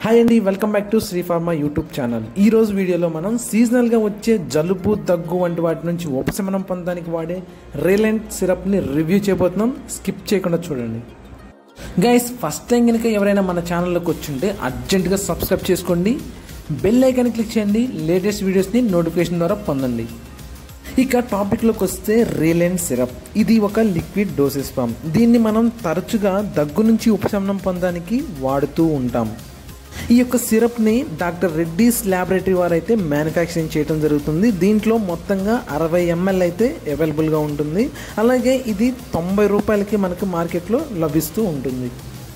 hi అండి welcome back to Shri pharma YouTube channel ఈ రోజు వీడియోలో మనం సీజనల్గా వచ్చే జలుబు దగ్గు వంటి వాటి నుంచి ఉపశమనం పొందడానికి వాడే రిలెంట్ సిరప్ని రివ్యూ చేయబోతున్నాం స్కిప్ చేయకుండా చూడండి గైస్ ఫస్ట్ టైం కనుక ఎవరైనా మన ఛానల్లోకి వచ్చింటే అర్జెంటుగా సబ్స్క్రైబ్ చేసుకోండి బెల్ ఐకాన్ క్లిక్ చేయండి లేటెస్ట్ వీడియోస్ని నోటిఫికేషన్ ద్వారా పొందండి ఇక టాపిక్లోకి వస్తే రిలెంట్ సిరప్ ఇది ఒక లిక్విడ్ డోసెస్ ఫామ్ దీన్ని మనం తరచుగా దగ్గు నుంచి ఉపశమనం పొందడానికి వాడుతూ ఉంటాం ఈ యొక్క సిరప్ని డాక్టర్ రెడ్డీస్ ల్యాబొరేటరీ వారు అయితే మ్యానుఫ్యాక్చరింగ్ చేయడం జరుగుతుంది దీంట్లో మొత్తంగా అరవై ఎంఎల్ అయితే అవైలబుల్గా ఉంటుంది అలాగే ఇది తొంభై రూపాయలకి మనకు మార్కెట్లో లభిస్తూ ఉంటుంది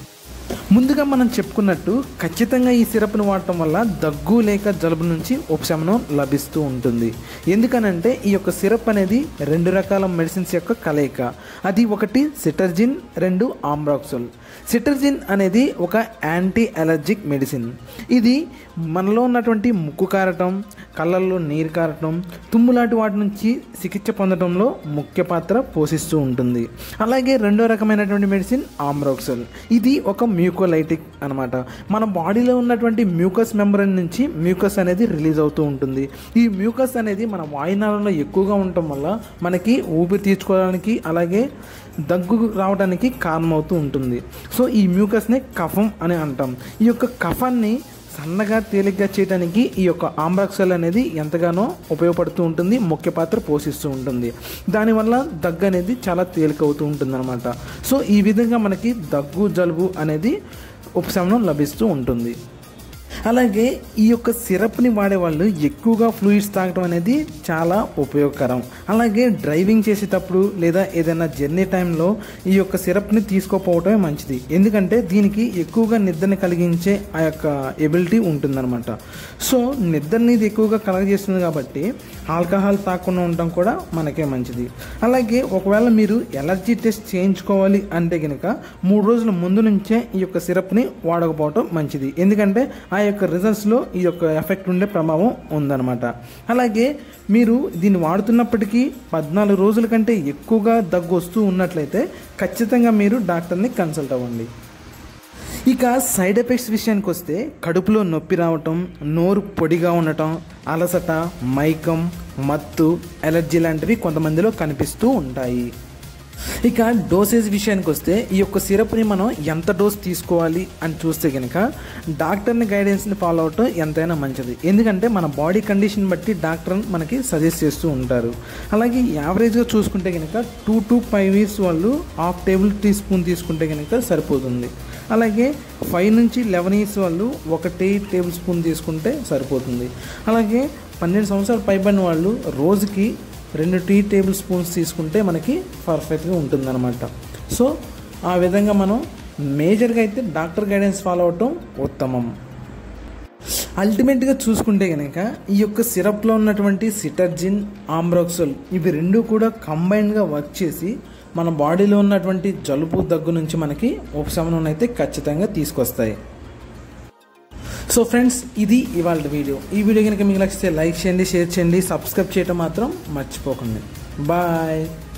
ముందుగా మనం చెప్పుకున్నట్టు ఖచ్చితంగా ఈ సిరప్ను వాడటం వల్ల దగ్గు లేక జలుబు నుంచి ఉపశమనం లభిస్తూ ఉంటుంది ఎందుకనంటే ఈ యొక్క సిరప్ అనేది రెండు రకాల మెడిసిన్స్ యొక్క కలయిక అది ఒకటి సిటర్జిన్ రెండు ఆమ్రాక్సోల్ సిటర్జిన్ అనేది ఒక యాంటీ అలర్జిక్ మెడిసిన్ ఇది మనలో ఉన్నటువంటి ముక్కు కారటం కళ్ళల్లో నీరు కారటం తుమ్ము లాంటి వాటి నుంచి చికిత్స పొందడంలో ముఖ్య పాత్ర పోషిస్తూ ఉంటుంది అలాగే రెండో రకమైనటువంటి మెడిసిన్ ఆమ్రోక్సల్ ఇది ఒక మ్యూకోలైటిక్ అనమాట మన బాడీలో ఉన్నటువంటి మ్యూకస్ మెంబ్రెన్ నుంచి మ్యూకస్ అనేది రిలీజ్ అవుతూ ఉంటుంది ఈ మ్యూకస్ అనేది మన వాయునాళంలో ఎక్కువగా ఉండటం వల్ల మనకి ఊపిరి తీర్చుకోవడానికి అలాగే దగ్గు రావడానికి కారణమవుతూ ఉంటుంది సో ఈ మ్యూకస్ని కఫం అని అంటాం ఈ యొక్క కఫాన్ని సన్నగా తేలిగ్గా చేయడానికి ఈ యొక్క ఆంబ్రాక్సల్ అనేది ఎంతగానో ఉపయోగపడుతూ ఉంటుంది ముఖ్య పాత్ర పోషిస్తూ ఉంటుంది దానివల్ల దగ్గు అనేది చాలా తేలికవుతూ ఉంటుంది అనమాట సో ఈ విధంగా మనకి దగ్గు జలుబు అనేది ఉపశమనం లభిస్తూ ఉంటుంది అలాగే ఈ యొక్క సిరప్ని వాడేవాళ్ళు ఎక్కువగా ఫ్లూయిడ్స్ తాగడం అనేది చాలా ఉపయోగకరం అలాగే డ్రైవింగ్ చేసేటప్పుడు లేదా ఏదైనా జర్నీ టైంలో ఈ యొక్క సిరప్ని తీసుకోపోవటమే మంచిది ఎందుకంటే దీనికి ఎక్కువగా నిద్రని కలిగించే ఆ యొక్క ఎబిలిటీ ఉంటుందన్నమాట సో నిద్రని ఇది ఎక్కువగా కలగజేస్తుంది కాబట్టి ఆల్కహాల్ తాకుండా ఉండటం కూడా మనకే మంచిది అలాగే ఒకవేళ మీరు ఎలర్జీ టెస్ట్ చేయించుకోవాలి అంటే కనుక మూడు రోజుల ముందు నుంచే ఈ యొక్క సిరప్ని వాడకపోవటం మంచిది ఎందుకంటే ఆ యొక్క రిజల్ట్స్లో ఈ యొక్క ఎఫెక్ట్ ఉండే ప్రభావం ఉందన్నమాట అలాగే మీరు దీన్ని వాడుతున్నప్పటికీ పద్నాలుగు రోజుల కంటే ఎక్కువగా దగ్గు వస్తూ ఉన్నట్లయితే ఖచ్చితంగా మీరు డాక్టర్ని కన్సల్ట్ అవ్వండి ఇక సైడ్ ఎఫెక్ట్స్ విషయానికి వస్తే కడుపులో నొప్పి రావటం నోరు పొడిగా ఉండటం అలసట మైకం మత్తు ఎలర్జీ లాంటివి కొంతమందిలో కనిపిస్తూ ఉంటాయి ఇక డోసేజ్ విషయానికి వస్తే ఈ యొక్క సిరప్ని మనం ఎంత డోస్ తీసుకోవాలి అని చూస్తే కనుక డాక్టర్ని గైడెన్స్ని ఫాలో అవటం ఎంతైనా మంచిది ఎందుకంటే మన బాడీ కండిషన్ బట్టి డాక్టర్ మనకి సజెస్ట్ చేస్తూ ఉంటారు అలాగే యావరేజ్గా చూసుకుంటే కనుక టూ టు ఫైవ్ ఇయర్స్ వాళ్ళు హాఫ్ టేబుల్ టీ స్పూన్ తీసుకుంటే కనుక సరిపోతుంది అలాగే ఫైవ్ నుంచి లెవెన్ ఇయర్స్ వాళ్ళు ఒకటి టేబుల్ స్పూన్ తీసుకుంటే సరిపోతుంది అలాగే పన్నెండు సంవత్సరాలు పైబడిన వాళ్ళు రోజుకి రెండు టీ టేబుల్ స్పూన్స్ తీసుకుంటే మనకి పర్ఫెక్ట్గా ఉంటుందన్నమాట సో ఆ విధంగా మనం మేజర్గా అయితే డాక్టర్ గైడెన్స్ ఫాలో అవటం ఉత్తమం అల్టిమేట్గా చూసుకుంటే కనుక ఈ యొక్క సిరప్లో ఉన్నటువంటి సిటర్జిన్ ఆమ్రాక్సోల్ ఇవి రెండు కూడా కంబైన్డ్గా వర్క్ చేసి మన బాడీలో ఉన్నటువంటి జలుబు దగ్గు నుంచి మనకి ఉపశమనం అయితే ఖచ్చితంగా తీసుకొస్తాయి సో ఫ్రెండ్స్ ఇది ఇవాళ వీడియో ఈ వీడియో కనుక మీకు నచ్చితే లైక్ చేయండి షేర్ చేయండి సబ్స్క్రైబ్ చేయడం మాత్రం మర్చిపోకండి బాయ్